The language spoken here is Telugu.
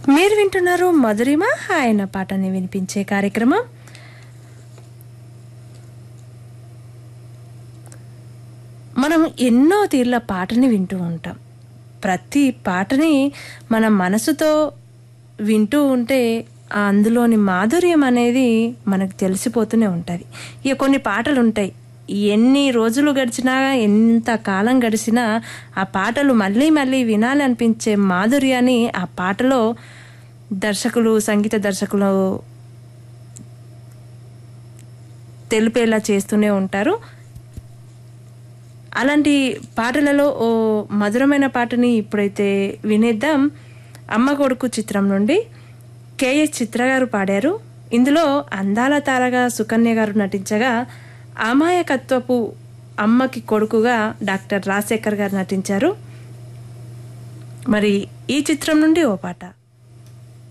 మీరు వింటున్నారు మధురిమ ఆయన పాటని వినిపించే కార్యక్రమం మనం ఎన్నో తీర్ల పాటని వింటూ ఉంటాం ప్రతి పాటని మన మనసుతో వింటూ ఉంటే ఆ అందులోని మాధుర్యం అనేది మనకు తెలిసిపోతూనే ఉంటుంది ఇక కొన్ని పాటలు ఉంటాయి ఎన్ని రోజులు గడిచినా ఎంత కాలం గడిచినా ఆ పాటలు మళ్ళీ మళ్ళీ వినాలనిపించే మాధుర్యాన్ని ఆ పాటలో దర్శకులు సంగీత దర్శకులు తెలిపేలా చేస్తూనే ఉంటారు అలాంటి పాటలలో ఓ మధురమైన పాటని ఇప్పుడైతే వినేద్దాం అమ్మ కొడుకు చిత్రం నుండి కేఎస్ చిత్ర గారు పాడారు ఇందులో అందాల తారగా సుకన్య గారు నటించగా అమాయకత్వపు అమ్మకి కొడుకుగా డాక్టర్ రాజశేఖర్ గారు నటించారు మరి ఈ చిత్రం నుండి ఓ పాట